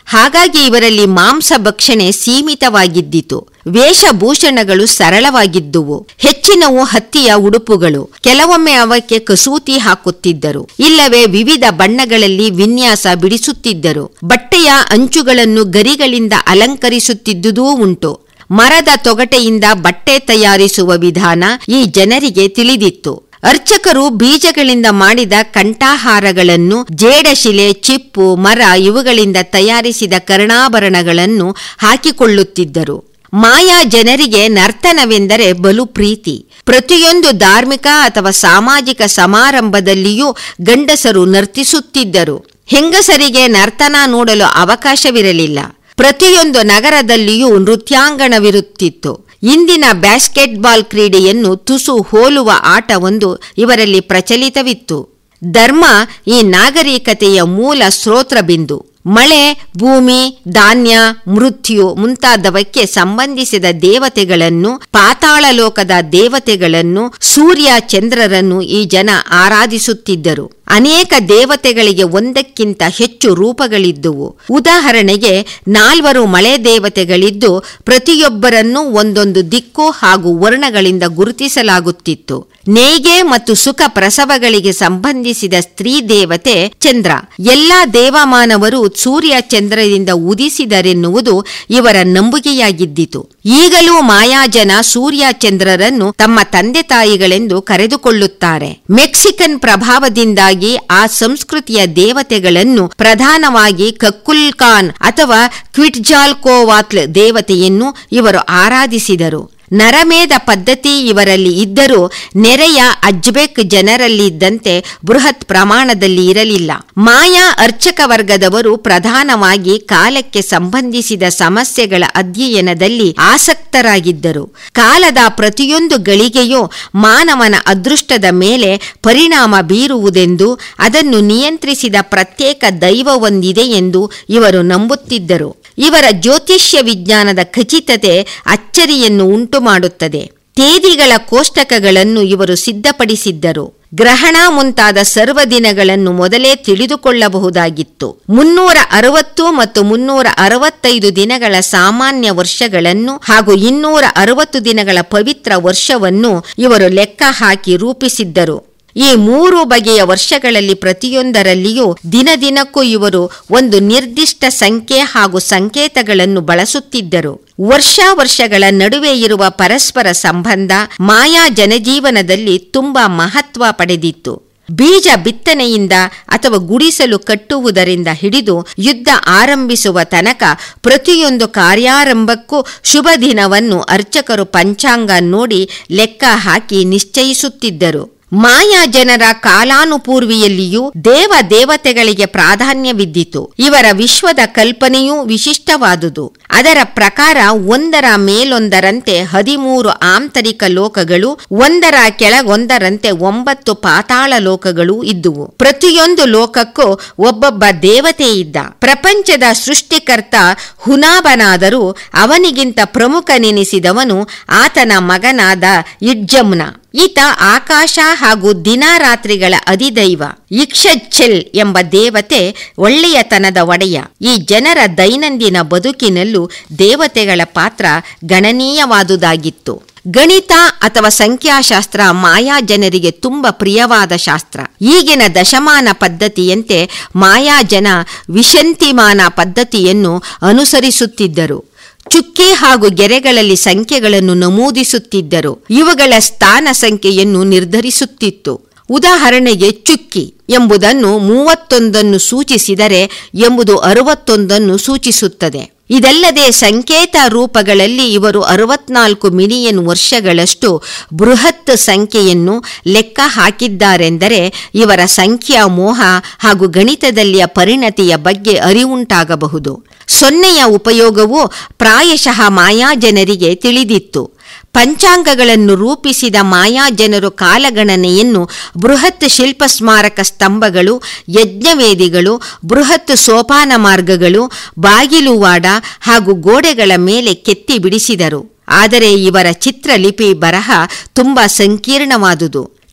ಹಾಗಾಗಿ ಇವರಲ್ಲಿ ಮಾಂಸ ಭಕ್ಷಣೆ ಸೀಮಿತವಾಗಿದ್ದಿತು ವೇಷಭೂಷಣಗಳು ಸರಳವಾಗಿದ್ದುವು ಹೆಚ್ಚಿನವು ಹತ್ತಿಯ ಉಡುಪುಗಳು ಕೆಲವೊಮ್ಮೆ ಅವಕ್ಕೆ ಕಸೂತಿ ಹಾಕುತ್ತಿದ್ದರು ಇಲ್ಲವೇ ವಿವಿಧ ಬಣ್ಣಗಳಲ್ಲಿ ವಿನ್ಯಾಸ ಬಿಡಿಸುತ್ತಿದ್ದರು ಬಟ್ಟೆಯ ಅಂಚುಗಳನ್ನು ಗರಿಗಳಿಂದ ಅಲಂಕರಿಸುತ್ತಿದ್ದುದೂ ಉಂಟು ಮರದ ತೊಗಟೆಯಿಂದ ಬಟ್ಟೆ ತಯಾರಿಸುವ ವಿಧಾನ ಈ ಜನರಿಗೆ ತಿಳಿದಿತ್ತು ಅರ್ಚಕರು ಬೀಜಗಳಿಂದ ಮಾಡಿದ ಕಂಠಾಹಾರಗಳನ್ನು ಜೇಡಶಿಲೆ ಚಿಪ್ಪು ಮರ ಇವುಗಳಿಂದ ತಯಾರಿಸಿದ ಕರ್ಣಾಭರಣಗಳನ್ನು ಹಾಕಿಕೊಳ್ಳುತ್ತಿದ್ದರು ಮಾಯಾ ಜನರಿಗೆ ನರ್ತನವೆಂದರೆ ಬಲು ಪ್ರೀತಿ ಪ್ರತಿಯೊಂದು ಧಾರ್ಮಿಕ ಅಥವಾ ಸಾಮಾಜಿಕ ಸಮಾರಂಭದಲ್ಲಿಯೂ ಗಂಡಸರು ನರ್ತಿಸುತ್ತಿದ್ದರು ಹೆಂಗಸರಿಗೆ ನರ್ತನ ನೋಡಲು ಅವಕಾಶವಿರಲಿಲ್ಲ ಪ್ರತಿಯೊಂದು ನಗರದಲ್ಲಿಯೂ ನೃತ್ಯಾಂಗಣವಿರುತ್ತಿತ್ತು ಇಂದಿನ ಬ್ಯಾಸ್ಕೆಟ್ಬಾಲ್ ಕ್ರೀಡೆಯನ್ನು ತುಸು ಹೋಲುವ ಆಟವೊಂದು ಇವರಲ್ಲಿ ಪ್ರಚಲಿತವಿತ್ತು ಧರ್ಮ ಈ ನಾಗರಿಕತೆಯ ಮೂಲ ಸ್ರೋತ್ರಬಿಂದು ಮಳೆ ಭೂಮಿ ಧಾನ್ಯ ಮೃತ್ಯು ಮುಂತಾದವಕ್ಕೆ ಸಂಬಂಧಿಸಿದ ದೇವತೆಗಳನ್ನು ಪಾತಾಳ ಲೋಕದ ದೇವತೆಗಳನ್ನು ಸೂರ್ಯ ಚಂದ್ರರನ್ನು ಈ ಜನ ಆರಾಧಿಸುತ್ತಿದ್ದರು ಅನೇಕ ದೇವತೆಗಳಿಗೆ ಒಂದಕ್ಕಿಂತ ಹೆಚ್ಚು ರೂಪಗಳಿದ್ದುವು ಉದಾಹರಣೆಗೆ ನಾಲ್ವರು ಮಳೆ ದೇವತೆಗಳಿದ್ದು ಪ್ರತಿಯೊಬ್ಬರನ್ನೂ ಒಂದೊಂದು ದಿಕ್ಕು ಹಾಗೂ ವರ್ಣಗಳಿಂದ ಗುರುತಿಸಲಾಗುತ್ತಿತ್ತು ನೇಯ್ಗೆ ಮತ್ತು ಸುಖ ಪ್ರಸವಗಳಿಗೆ ಸಂಬಂಧಿಸಿದ ಸ್ತ್ರೀ ದೇವತೆ ಚಂದ್ರ ಎಲ್ಲಾ ದೇವಮಾನವರು ಸೂರ್ಯ ಚಂದ್ರದಿಂದ ಉದಿಸಿದರೆನ್ನುವುದು ಇವರ ನಂಬುಗೆಯಾಗಿದ್ದಿತು ಈಗಲೂ ಮಾಯಾಜನ ಸೂರ್ಯ ಚಂದ್ರರನ್ನು ತಮ್ಮ ತಂದೆ ತಾಯಿಗಳೆಂದು ಕರೆದುಕೊಳ್ಳುತ್ತಾರೆ ಮೆಕ್ಸಿಕನ್ ಪ್ರಭಾವದಿಂದಾಗಿ ಆ ಸಂಸ್ಕೃತಿಯ ದೇವತೆಗಳನ್ನು ಪ್ರಧಾನವಾಗಿ ಕಕ್ಕುಲ್ಕಾನ್ ಅಥವಾ ಕ್ವಿಟ್ಜಾಲ್ಕೋವಾತ್ಲ್ ದೇವತೆಯನ್ನು ಇವರು ಆರಾಧಿಸಿದರು ನರಮೇಧ ಪದ್ಧತಿ ಇವರಲ್ಲಿ ಇದ್ದರೂ ನೆರೆಯ ಅಜ್ಬೆಕ್ ಜನರಲ್ಲಿದ್ದಂತೆ ಬೃಹತ್ ಪ್ರಮಾಣದಲ್ಲಿ ಇರಲಿಲ್ಲ ಮಾಯಾ ಅರ್ಚಕ ವರ್ಗದವರು ಪ್ರಧಾನವಾಗಿ ಕಾಲಕ್ಕೆ ಸಂಬಂಧಿಸಿದ ಸಮಸ್ಯೆಗಳ ಅಧ್ಯಯನದಲ್ಲಿ ಆಸಕ್ತರಾಗಿದ್ದರು ಕಾಲದ ಪ್ರತಿಯೊಂದು ಗಳಿಗೆಯೂ ಮಾನವನ ಅದೃಷ್ಟದ ಮೇಲೆ ಪರಿಣಾಮ ಬೀರುವುದೆಂದು ಅದನ್ನು ನಿಯಂತ್ರಿಸಿದ ಪ್ರತ್ಯೇಕ ದೈವವೊಂದಿದೆ ಎಂದು ಇವರು ನಂಬುತ್ತಿದ್ದರು ಇವರ ಜ್ಯೋತಿಷ್ಯ ವಿಜ್ಞಾನದ ಖಚಿತತೆ ಅಚ್ಚರಿಯನ್ನು ಉಂಟು ಮಾಡುತ್ತದೆ ತೇದಿಗಳ ಕೋಷ್ಟಕಗಳನ್ನು ಇವರು ಸಿದ್ಧಪಡಿಸಿದ್ದರು ಗ್ರಹಣ ಮುಂತಾದ ಸರ್ವ ದಿನಗಳನ್ನು ಮೊದಲೇ ತಿಳಿದುಕೊಳ್ಳಬಹುದಾಗಿತ್ತು ಮುನ್ನೂರ ಅರವತ್ತು ಮತ್ತು ಮುನ್ನೂರ ಅರವತ್ತೈದು ದಿನಗಳ ಸಾಮಾನ್ಯ ವರ್ಷಗಳನ್ನು ಹಾಗೂ ಇನ್ನೂರ ಅರವತ್ತು ದಿನಗಳ ಪವಿತ್ರ ವರ್ಷವನ್ನು ಇವರು ಲೆಕ್ಕ ಹಾಕಿ ರೂಪಿಸಿದ್ದರು ಈ ಮೂರು ಬಗೆಯ ವರ್ಷಗಳಲ್ಲಿ ಪ್ರತಿಯೊಂದರಲ್ಲಿಯೂ ದಿನ ದಿನಕ್ಕೂ ಇವರು ಒಂದು ನಿರ್ದಿಷ್ಟ ಸಂಖ್ಯೆ ಹಾಗೂ ಸಂಕೇತಗಳನ್ನು ಬಳಸುತ್ತಿದ್ದರು ವರ್ಷ ವರ್ಷಗಳ ನಡುವೆ ಇರುವ ಪರಸ್ಪರ ಸಂಬಂಧ ಮಾಯಾ ಜನಜೀವನದಲ್ಲಿ ತುಂಬಾ ಮಹತ್ವ ಪಡೆದಿತ್ತು ಬೀಜ ಬಿತ್ತನೆಯಿಂದ ಅಥವಾ ಗುಡಿಸಲು ಕಟ್ಟುವುದರಿಂದ ಹಿಡಿದು ಯುದ್ಧ ಆರಂಭಿಸುವ ತನಕ ಪ್ರತಿಯೊಂದು ಕಾರ್ಯಾರಂಭಕ್ಕೂ ಶುಭ ದಿನವನ್ನು ಅರ್ಚಕರು ಪಂಚಾಂಗ ನೋಡಿ ಲೆಕ್ಕ ಹಾಕಿ ನಿಶ್ಚಯಿಸುತ್ತಿದ್ದರು ಮಾಯಾ ಜನರ ಕಾಲಾನುಪೂರ್ವಿಯಲ್ಲಿಯೂ ದೇವ ದೇವತೆಗಳಿಗೆ ಪ್ರಾಧಾನ್ಯವಿದ್ದಿತು ಇವರ ವಿಶ್ವದ ಕಲ್ಪನೆಯೂ ವಿಶಿಷ್ಟವಾದುದು ಅದರ ಪ್ರಕಾರ ಒಂದರ ಮೇಲೊಂದರಂತೆ ಹದಿಮೂರು ಆಂತರಿಕ ಲೋಕಗಳು ಒಂದರ ಕೆಳಗೊಂದರಂತೆ ಒಂಬತ್ತು ಪಾತಾಳ ಲೋಕಗಳು ಇದ್ದುವು ಪ್ರತಿಯೊಂದು ಲೋಕಕ್ಕೂ ಒಬ್ಬೊಬ್ಬ ದೇವತೆ ಇದ್ದ ಪ್ರಪಂಚದ ಸೃಷ್ಟಿಕರ್ತ ಹುನಾಬನಾದರೂ ಅವನಿಗಿಂತ ಪ್ರಮುಖನೆನಿಸಿದವನು ಆತನ ಮಗನಾದ ಇಡ್ಜಮ್ನ ಈತ ಆಕಾಶ ಹಾಗೂ ದಿನಾರಾತ್ರಿಗಳ ಅಧಿದೈವ ಇಕ್ಷೆಲ್ ಎಂಬ ದೇವತೆ ಒಳ್ಳೆಯತನದ ಒಡೆಯ ಈ ಜನರ ದೈನಂದಿನ ಬದುಕಿನಲ್ಲೂ ದೇವತೆಗಳ ಪಾತ್ರ ಗಣನೀಯವಾದುದಾಗಿತ್ತು ಗಣಿತ ಅಥವಾ ಸಂಖ್ಯಾಶಾಸ್ತ್ರ ಮಾಯಾ ಜನರಿಗೆ ತುಂಬ ಪ್ರಿಯವಾದ ಶಾಸ್ತ್ರ ಈಗಿನ ದಶಮಾನ ಪದ್ಧತಿಯಂತೆ ಮಾಯಾ ಜನ ವಿಶಂತಿಮಾನ ಪದ್ಧತಿಯನ್ನು ಅನುಸರಿಸುತ್ತಿದ್ದರು ಚುಕ್ಕೆ ಹಾಗೂ ಗೆರೆಗಳಲ್ಲಿ ಸಂಖ್ಯೆಗಳನ್ನು ನಮೂದಿಸುತ್ತಿದ್ದರು ಇವುಗಳ ಸ್ಥಾನ ಸಂಖ್ಯೆಯನ್ನು ನಿರ್ಧರಿಸುತ್ತಿತ್ತು ಉದಾಹರಣೆಗೆ ಚುಕ್ಕಿ ಎಂಬುದನ್ನು ಮೂವತ್ತೊಂದನ್ನು ಸೂಚಿಸಿದರೆ ಎಂಬುದು ಅರವತ್ತೊಂದನ್ನು ಸೂಚಿಸುತ್ತದೆ ಇದಲ್ಲದೆ ಸಂಕೇತ ರೂಪಗಳಲ್ಲಿ ಇವರು ಅರವತ್ನಾಲ್ಕು ಮಿಲಿಯನ್ ವರ್ಷಗಳಷ್ಟು ಬೃಹತ್ ಸಂಖ್ಯೆಯನ್ನು ಲೆಕ್ಕ ಹಾಕಿದ್ದಾರೆಂದರೆ ಇವರ ಸಂಖ್ಯಾ ಮೋಹ ಹಾಗೂ ಗಣಿತದಲ್ಲಿಯ ಪರಿಣತಿಯ ಬಗ್ಗೆ ಅರಿವುಂಟಾಗಬಹುದು ಸೊನ್ನೆಯ ಉಪಯೋಗವು ಪ್ರಾಯಶಃ ಮಾಯಾ ಜನರಿಗೆ ತಿಳಿದಿತ್ತು ಪಂಚಾಂಗಗಳನ್ನು ರೂಪಿಸಿದ ಮಾಯಾ ಜನರು ಕಾಲಗಣನೆಯನ್ನು ಬೃಹತ್ ಶಿಲ್ಪ ಸ್ಮಾರಕ ಸ್ತಂಭಗಳು ಯಜ್ಞವೇದಿಗಳು ಬೃಹತ್ ಸೋಪಾನ ಮಾರ್ಗಗಳು ಬಾಗಿಲುವಾಡ ಹಾಗೂ ಗೋಡೆಗಳ ಮೇಲೆ ಕೆತ್ತಿ ಬಿಡಿಸಿದರು ಆದರೆ ಇವರ ಚಿತ್ರಲಿಪಿ ಬರಹ ತುಂಬ ಸಂಕೀರ್ಣವಾದುದು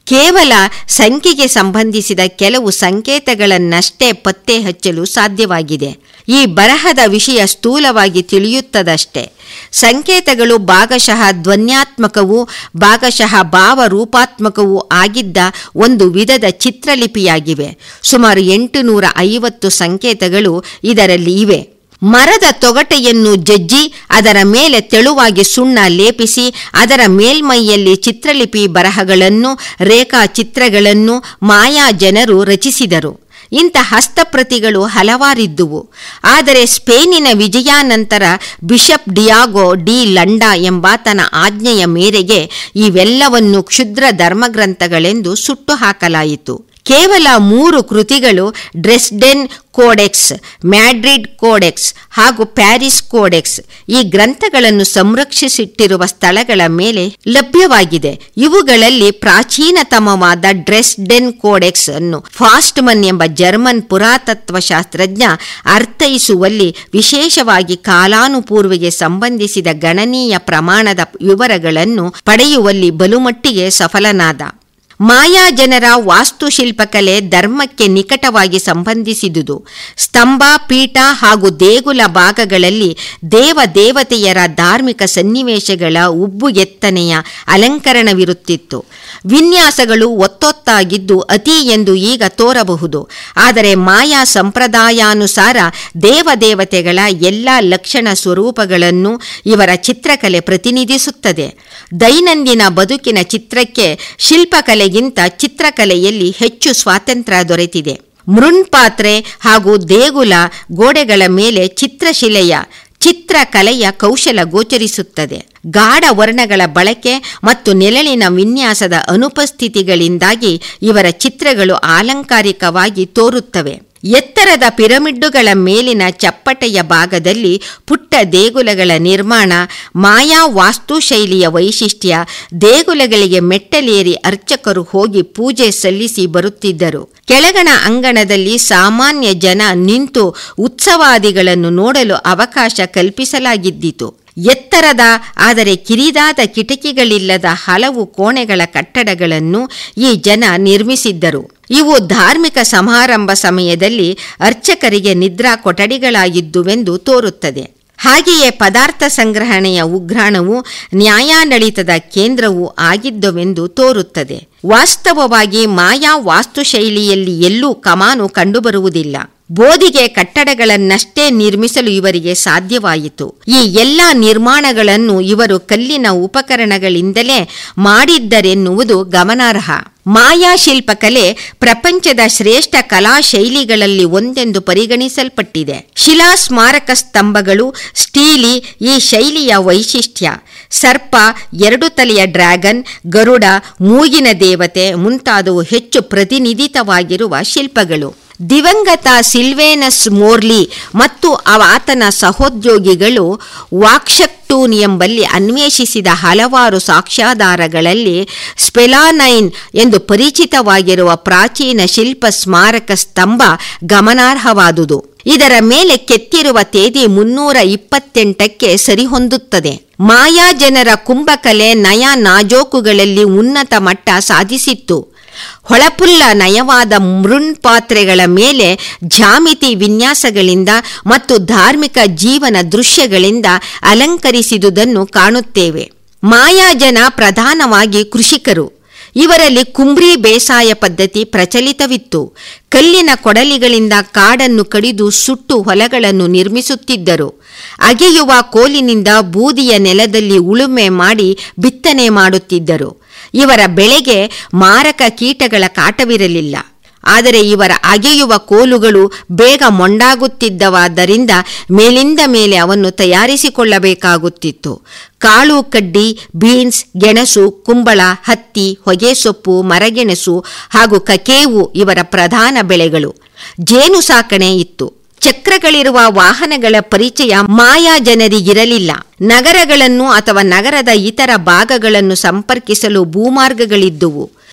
ಕೇವಲ ಸಂಖ್ಯೆಗೆ ಸಂಬಂಧಿಸಿದ ಕೆಲವು ಸಂಕೇತಗಳನ್ನಷ್ಟೇ ಪತ್ತೆ ಹಚ್ಚಲು ಸಾಧ್ಯವಾಗಿದೆ ಈ ಬರಹದ ವಿಷಯ ಸ್ಥೂಲವಾಗಿ ತಿಳಿಯುತ್ತದಷ್ಟೇ ಸಂಕೇತಗಳು ಭಾಗಶಃ ಧ್ವನ್ಯಾತ್ಮಕವೂ ಭಾಗಶಃ ಭಾವರೂಪಾತ್ಮಕವೂ ಆಗಿದ್ದ ಒಂದು ವಿಧದ ಚಿತ್ರಲಿಪಿಯಾಗಿವೆ ಸುಮಾರು ಎಂಟುನೂರ ಐವತ್ತು ಸಂಕೇತಗಳು ಇದರಲ್ಲಿ ಇವೆ ಮರದ ತೊಗಟೆಯನ್ನು ಜಜ್ಜಿ ಅದರ ಮೇಲೆ ತೆಳುವಾಗಿ ಸುಣ್ಣ ಲೇಪಿಸಿ ಅದರ ಮೇಲ್ಮೈಯಲ್ಲಿ ಚಿತ್ರಲಿಪಿ ಬರಹಗಳನ್ನು ರೇಖಾಚಿತ್ರಗಳನ್ನು ಮಾಯಾ ಜನರು ರಚಿಸಿದರು ಇಂಥ ಹಸ್ತಪ್ರತಿಗಳು ಹಲವಾರಿದ್ದುವು ಆದರೆ ಸ್ಪೇನಿನ ವಿಜಯಾನಂತರ ಬಿಷಪ್ ಡಿಯಾಗೋ ಡಿ ಲಂಡಾ ಎಂಬಾತನ ಆಜ್ಞೆಯ ಮೇರೆಗೆ ಇವೆಲ್ಲವನ್ನು ಕ್ಷುದ್ರ ಧರ್ಮಗ್ರಂಥಗಳೆಂದು ಸುಟ್ಟು ಹಾಕಲಾಯಿತು ಕೇವಲ ಮೂರು ಕೃತಿಗಳು ಡ್ರೆಸ್ಡೆನ್ ಕೋಡೆಕ್ಸ್ ಮ್ಯಾಡ್ರಿಡ್ ಕೋಡೆಕ್ಸ್ ಹಾಗೂ ಪ್ಯಾರಿಸ್ ಕೋಡೆಕ್ಸ್ ಈ ಗ್ರಂಥಗಳನ್ನು ಸಂರಕ್ಷಿಸಿಟ್ಟಿರುವ ಸ್ಥಳಗಳ ಮೇಲೆ ಲಭ್ಯವಾಗಿದೆ ಇವುಗಳಲ್ಲಿ ಪ್ರಾಚೀನತಮವಾದ ಡ್ರೆಸ್ಡೆನ್ ಕೋಡೆಕ್ಸ್ ಅನ್ನು ಫಾಸ್ಟ್ಮನ್ ಎಂಬ ಜರ್ಮನ್ ಪುರಾತತ್ವ ಶಾಸ್ತ್ರಜ್ಞ ಅರ್ಥೈಸುವಲ್ಲಿ ವಿಶೇಷವಾಗಿ ಕಾಲಾನುಪೂರ್ವಿಗೆ ಸಂಬಂಧಿಸಿದ ಗಣನೀಯ ಪ್ರಮಾಣದ ವಿವರಗಳನ್ನು ಪಡೆಯುವಲ್ಲಿ ಬಲುಮಟ್ಟಿಗೆ ಸಫಲನಾದ ಮಾಯಾ ಜನರ ವಾಸ್ತುಶಿಲ್ಪಕಲೆ ಧರ್ಮಕ್ಕೆ ನಿಕಟವಾಗಿ ಸಂಬಂಧಿಸಿದುದು ಸ್ತಂಭ ಪೀಠ ಹಾಗೂ ದೇಗುಲ ಭಾಗಗಳಲ್ಲಿ ದೇವ ದೇವತೆಯರ ಧಾರ್ಮಿಕ ಸನ್ನಿವೇಶಗಳ ಉಬ್ಬು ಎತ್ತನೆಯ ಅಲಂಕರಣವಿರುತ್ತಿತ್ತು ವಿನ್ಯಾಸಗಳು ಒತ್ತೊತ್ತಾಗಿದ್ದು ಅತಿ ಎಂದು ಈಗ ತೋರಬಹುದು ಆದರೆ ಮಾಯಾ ಸಂಪ್ರದಾಯಾನುಸಾರ ದೇವದೇವತೆಗಳ ಎಲ್ಲ ಲಕ್ಷಣ ಸ್ವರೂಪಗಳನ್ನು ಇವರ ಚಿತ್ರಕಲೆ ಪ್ರತಿನಿಧಿಸುತ್ತದೆ ದೈನಂದಿನ ಬದುಕಿನ ಚಿತ್ರಕ್ಕೆ ಶಿಲ್ಪಕಲೆಗಿಂತ ಚಿತ್ರಕಲೆಯಲ್ಲಿ ಹೆಚ್ಚು ಸ್ವಾತಂತ್ರ್ಯ ದೊರೆತಿದೆ ಮೃಣ್ಪಾತ್ರೆ ಹಾಗೂ ದೇಗುಲ ಗೋಡೆಗಳ ಮೇಲೆ ಚಿತ್ರಶಿಲೆಯ ಚಿತ್ರಕಲೆಯ ಕೌಶಲ ಗೋಚರಿಸುತ್ತದೆ ಗಾಢ ವರ್ಣಗಳ ಬಳಕೆ ಮತ್ತು ನೆರಳಿನ ವಿನ್ಯಾಸದ ಅನುಪಸ್ಥಿತಿಗಳಿಂದಾಗಿ ಇವರ ಚಿತ್ರಗಳು ಆಲಂಕಾರಿಕವಾಗಿ ತೋರುತ್ತವೆ ಎತ್ತರದ ಪಿರಮಿಡ್ಡುಗಳ ಮೇಲಿನ ಚಪ್ಪಟೆಯ ಭಾಗದಲ್ಲಿ ಪುಟ್ಟ ದೇಗುಲಗಳ ನಿರ್ಮಾಣ ಮಾಯಾ ವಾಸ್ತುಶೈಲಿಯ ವೈಶಿಷ್ಟ್ಯ ದೇಗುಲಗಳಿಗೆ ಮೆಟ್ಟಲೇರಿ ಅರ್ಚಕರು ಹೋಗಿ ಪೂಜೆ ಸಲ್ಲಿಸಿ ಬರುತ್ತಿದ್ದರು ಕೆಳಗಣ ಅಂಗಣದಲ್ಲಿ ಸಾಮಾನ್ಯ ಜನ ನಿಂತು ಉತ್ಸವಾದಿಗಳನ್ನು ನೋಡಲು ಅವಕಾಶ ಕಲ್ಪಿಸಲಾಗಿದ್ದಿತು ಎತ್ತರದ ಆದರೆ ಕಿರಿದಾದ ಕಿಟಕಿಗಳಿಲ್ಲದ ಹಲವು ಕೋಣೆಗಳ ಕಟ್ಟಡಗಳನ್ನು ಈ ಜನ ನಿರ್ಮಿಸಿದ್ದರು ಇವು ಧಾರ್ಮಿಕ ಸಮಾರಂಭ ಸಮಯದಲ್ಲಿ ಅರ್ಚಕರಿಗೆ ನಿದ್ರಾ ಕೊಠಡಿಗಳಾಗಿದ್ದುವೆಂದು ತೋರುತ್ತದೆ ಹಾಗೆಯೇ ಪದಾರ್ಥ ಸಂಗ್ರಹಣೆಯ ಉಗ್ರಾಣವು ನ್ಯಾಯಾಡಳಿತದ ಕೇಂದ್ರವೂ ಆಗಿದ್ದವೆಂದು ತೋರುತ್ತದೆ ವಾಸ್ತವವಾಗಿ ಮಾಯಾ ವಾಸ್ತುಶೈಲಿಯಲ್ಲಿ ಎಲ್ಲೂ ಕಮಾನು ಕಂಡುಬರುವುದಿಲ್ಲ ಬೋಧಿಗೆ ಕಟ್ಟಡಗಳನ್ನಷ್ಟೇ ನಿರ್ಮಿಸಲು ಇವರಿಗೆ ಸಾಧ್ಯವಾಯಿತು ಈ ಎಲ್ಲ ನಿರ್ಮಾಣಗಳನ್ನು ಇವರು ಕಲ್ಲಿನ ಉಪಕರಣಗಳಿಂದಲೇ ಮಾಡಿದ್ದರೆನ್ನುವುದು ಗಮನಾರ್ಹ ಮಾಯಾ ಶಿಲ್ಪಕಲೆ ಪ್ರಪಂಚದ ಶ್ರೇಷ್ಠ ಕಲಾ ಶೈಲಿಗಳಲ್ಲಿ ಒಂದೆಂದು ಪರಿಗಣಿಸಲ್ಪಟ್ಟಿದೆ ಶಿಲಾ ಸ್ಮಾರಕ ಸ್ತಂಭಗಳು ಸ್ಟೀಲಿ ಈ ಶೈಲಿಯ ವೈಶಿಷ್ಟ್ಯ ಸರ್ಪ ಎರಡು ತಲೆಯ ಡ್ರ್ಯಾಗನ್ ಗರುಡ ಮೂಗಿನ ದೇವತೆ ಮುಂತಾದವು ಹೆಚ್ಚು ಪ್ರತಿನಿಧಿತವಾಗಿರುವ ಶಿಲ್ಪಗಳು ದಿವಂಗತ ಸಿಲ್ವೇನಸ್ ಮೋರ್ಲಿ ಮತ್ತು ಆತನ ಸಹೋದ್ಯೋಗಿಗಳು ವಾಕ್ಷಕ್ಟೂನ್ ಎಂಬಲ್ಲಿ ಅನ್ವೇಷಿಸಿದ ಹಲವಾರು ಸಾಕ್ಷ್ಯಾಧಾರಗಳಲ್ಲಿ ಸ್ಪೆಲಾನೈನ್ ಎಂದು ಪರಿಚಿತವಾಗಿರುವ ಪ್ರಾಚೀನ ಶಿಲ್ಪ ಸ್ಮಾರಕ ಸ್ತಂಭ ಗಮನಾರ್ಹವಾದುದು ಇದರ ಮೇಲೆ ಕೆತ್ತಿರುವ ತೇದಿ ಮುನ್ನೂರ ಇಪ್ಪತ್ತೆಂಟಕ್ಕೆ ಸರಿಹೊಂದುತ್ತದೆ ಮಾಯಾ ಜನರ ಕುಂಭಕಲೆ ನಯ ನಾಜೋಕುಗಳಲ್ಲಿ ಉನ್ನತ ಮಟ್ಟ ಸಾಧಿಸಿತ್ತು ಹೊಳಪುಲ್ಲ ನಯವಾದ ಮೃಣ್ಪಾತ್ರೆಗಳ ಮೇಲೆ ಜಾಮಿತಿ ವಿನ್ಯಾಸಗಳಿಂದ ಮತ್ತು ಧಾರ್ಮಿಕ ಜೀವನ ದೃಶ್ಯಗಳಿಂದ ಅಲಂಕರಿಸಿದುದನ್ನು ಕಾಣುತ್ತೇವೆ ಮಾಯಾಜನ ಪ್ರಧಾನವಾಗಿ ಕೃಷಿಕರು ಇವರಲ್ಲಿ ಕುಂಬ್ರಿ ಬೇಸಾಯ ಪದ್ಧತಿ ಪ್ರಚಲಿತವಿತ್ತು ಕಲ್ಲಿನ ಕೊಡಲಿಗಳಿಂದ ಕಾಡನ್ನು ಕಡಿದು ಸುಟ್ಟು ಹೊಲಗಳನ್ನು ನಿರ್ಮಿಸುತ್ತಿದ್ದರು ಅಗೆಯುವ ಕೋಲಿನಿಂದ ಬೂದಿಯ ನೆಲದಲ್ಲಿ ಉಳುಮೆ ಮಾಡಿ ಬಿತ್ತನೆ ಮಾಡುತ್ತಿದ್ದರು ಇವರ ಬೆಳೆಗೆ ಮಾರಕ ಕೀಟಗಳ ಕಾಟವಿರಲಿಲ್ಲ ಆದರೆ ಇವರ ಅಗೆಯುವ ಕೋಲುಗಳು ಬೇಗ ಮೊಂಡಾಗುತ್ತಿದ್ದವಾದ್ದರಿಂದ ಮೇಲಿಂದ ಮೇಲೆ ಅವನ್ನು ತಯಾರಿಸಿಕೊಳ್ಳಬೇಕಾಗುತ್ತಿತ್ತು ಕಾಳು ಕಡ್ಡಿ ಬೀನ್ಸ್ ಗೆಣಸು ಕುಂಬಳ ಹತ್ತಿ ಹೊಗೆಸೊಪ್ಪು ಮರಗೆಣಸು ಹಾಗೂ ಕಕೇವು ಇವರ ಪ್ರಧಾನ ಬೆಳೆಗಳು ಜೇನು ಸಾಕಣೆ ಇತ್ತು ಚಕ್ರಗಳಿರುವ ವಾಹನಗಳ ಪರಿಚಯ ಮಾಯಾ ಜನರಿಗಿರಲಿಲ್ಲ ನಗರಗಳನ್ನು ಅಥವಾ ನಗರದ ಇತರ ಭಾಗಗಳನ್ನು ಸಂಪರ್ಕಿಸಲು ಭೂಮಾರ್ಗಗಳಿದ್ದುವು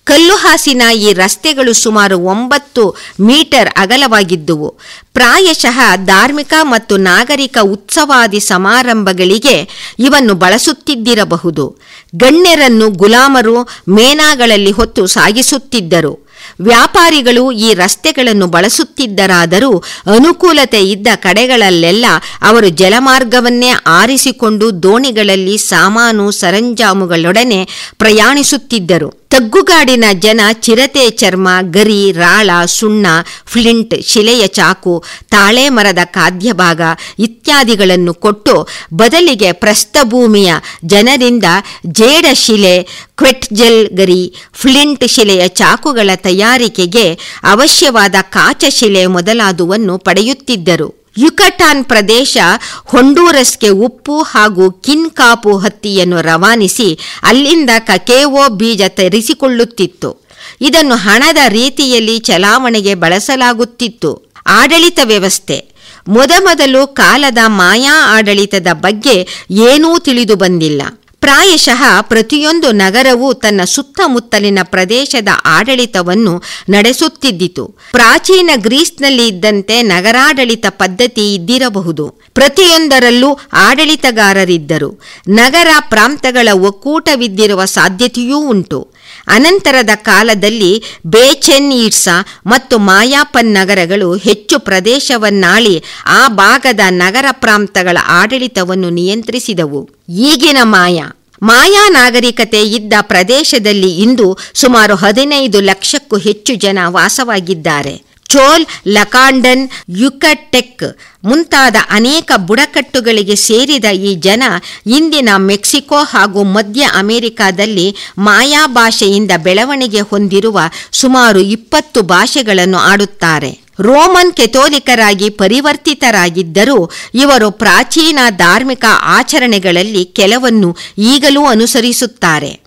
ಕಲ್ಲುಹಾಸಿನ ಈ ರಸ್ತೆಗಳು ಸುಮಾರು ಒಂಬತ್ತು ಮೀಟರ್ ಅಗಲವಾಗಿದ್ದುವು ಪ್ರಾಯಶಃ ಧಾರ್ಮಿಕ ಮತ್ತು ನಾಗರಿಕ ಉತ್ಸವಾದಿ ಸಮಾರಂಭಗಳಿಗೆ ಇವನ್ನು ಬಳಸುತ್ತಿದ್ದಿರಬಹುದು ಗಣ್ಯರನ್ನು ಗುಲಾಮರು ಮೇನಾಗಳಲ್ಲಿ ಹೊತ್ತು ಸಾಗಿಸುತ್ತಿದ್ದರು ವ್ಯಾಪಾರಿಗಳು ಈ ರಸ್ತೆಗಳನ್ನು ಬಳಸುತ್ತಿದ್ದರಾದರೂ ಅನುಕೂಲತೆ ಇದ್ದ ಕಡೆಗಳಲ್ಲೆಲ್ಲ ಅವರು ಜಲಮಾರ್ಗವನ್ನೇ ಆರಿಸಿಕೊಂಡು ದೋಣಿಗಳಲ್ಲಿ ಸಾಮಾನು ಸರಂಜಾಮುಗಳೊಡನೆ ಪ್ರಯಾಣಿಸುತ್ತಿದ್ದರು ತಗ್ಗುಗಾಡಿನ ಜನ ಚಿರತೆ ಚರ್ಮ ಗರಿ ರಾಳ ಸುಣ್ಣ ಫ್ಲಿಂಟ್ ಶಿಲೆಯ ಚಾಕು ತಾಳೆ ಮರದ ಖಾದ್ಯ ಭಾಗ ಇತ್ಯಾದಿಗಳನ್ನು ಕೊಟ್ಟು ಬದಲಿಗೆ ಪ್ರಸ್ಥಭೂಮಿಯ ಜನರಿಂದ ಜೇಡ ಶಿಲೆ ಕ್ವೆಟ್ಜೆಲ್ ಗರಿ ಫ್ಲಿಂಟ್ ಶಿಲೆಯ ಚಾಕುಗಳ ತಯಾರಿಕೆಗೆ ಅವಶ್ಯವಾದ ಕಾಚ ಶಿಲೆ ಮೊದಲಾದುವನ್ನು ಪಡೆಯುತ್ತಿದ್ದರು ಯುಕಟಾನ್ ಪ್ರದೇಶ ಹೊಂಡೂರಸ್ಗೆ ಉಪ್ಪು ಹಾಗೂ ಕಿನ್ಕಾಪು ಹತ್ತಿಯನ್ನು ರವಾನಿಸಿ ಅಲ್ಲಿಂದ ಕಕೇವೋ ಬೀಜ ತರಿಸಿಕೊಳ್ಳುತ್ತಿತ್ತು ಇದನ್ನು ಹಣದ ರೀತಿಯಲ್ಲಿ ಚಲಾವಣೆಗೆ ಬಳಸಲಾಗುತ್ತಿತ್ತು ಆಡಳಿತ ವ್ಯವಸ್ಥೆ ಮೊದಮೊದಲು ಕಾಲದ ಮಾಯಾ ಆಡಳಿತದ ಬಗ್ಗೆ ಏನೂ ತಿಳಿದು ಬಂದಿಲ್ಲ ಪ್ರಾಯಶಃ ಪ್ರತಿಯೊಂದು ನಗರವೂ ತನ್ನ ಸುತ್ತಮುತ್ತಲಿನ ಪ್ರದೇಶದ ಆಡಳಿತವನ್ನು ನಡೆಸುತ್ತಿದ್ದಿತು ಪ್ರಾಚೀನ ಗ್ರೀಸ್ನಲ್ಲಿ ಇದ್ದಂತೆ ನಗರಾಡಳಿತ ಪದ್ಧತಿ ಇದ್ದಿರಬಹುದು ಪ್ರತಿಯೊಂದರಲ್ಲೂ ಆಡಳಿತಗಾರರಿದ್ದರು ನಗರ ಪ್ರಾಂತಗಳ ಒಕ್ಕೂಟವಿದ್ದಿರುವ ಸಾಧ್ಯತೆಯೂ ಉಂಟು ಅನಂತರದ ಕಾಲದಲ್ಲಿ ಬೇಚೆನ್ ಈಡ್ಸಾ ಮತ್ತು ಮಾಯಾಪನ್ ನಗರಗಳು ಹೆಚ್ಚು ಪ್ರದೇಶವನ್ನಾಳಿ ಆ ಭಾಗದ ನಗರ ಪ್ರಾಂತಗಳ ಆಡಳಿತವನ್ನು ನಿಯಂತ್ರಿಸಿದವು ಈಗಿನ ಮಾಯಾ ಮಾಯಾ ನಾಗರಿಕತೆ ಇದ್ದ ಪ್ರದೇಶದಲ್ಲಿ ಇಂದು ಸುಮಾರು ಹದಿನೈದು ಲಕ್ಷಕ್ಕೂ ಹೆಚ್ಚು ಜನ ವಾಸವಾಗಿದ್ದಾರೆ ಚೋಲ್ ಲಕಾಂಡನ್ ಯುಕಟೆಕ್ ಮುಂತಾದ ಅನೇಕ ಬುಡಕಟ್ಟುಗಳಿಗೆ ಸೇರಿದ ಈ ಜನ ಇಂದಿನ ಮೆಕ್ಸಿಕೋ ಹಾಗೂ ಮಧ್ಯ ಅಮೆರಿಕಾದಲ್ಲಿ ಮಾಯಾ ಭಾಷೆಯಿಂದ ಬೆಳವಣಿಗೆ ಹೊಂದಿರುವ ಸುಮಾರು ಇಪ್ಪತ್ತು ಭಾಷೆಗಳನ್ನು ಆಡುತ್ತಾರೆ ರೋಮನ್ ಕೆಥೋಲಿಕರಾಗಿ ಪರಿವರ್ತಿತರಾಗಿದ್ದರೂ ಇವರು ಪ್ರಾಚೀನ ಧಾರ್ಮಿಕ ಆಚರಣೆಗಳಲ್ಲಿ ಕೆಲವನ್ನು ಈಗಲೂ ಅನುಸರಿಸುತ್ತಾರೆ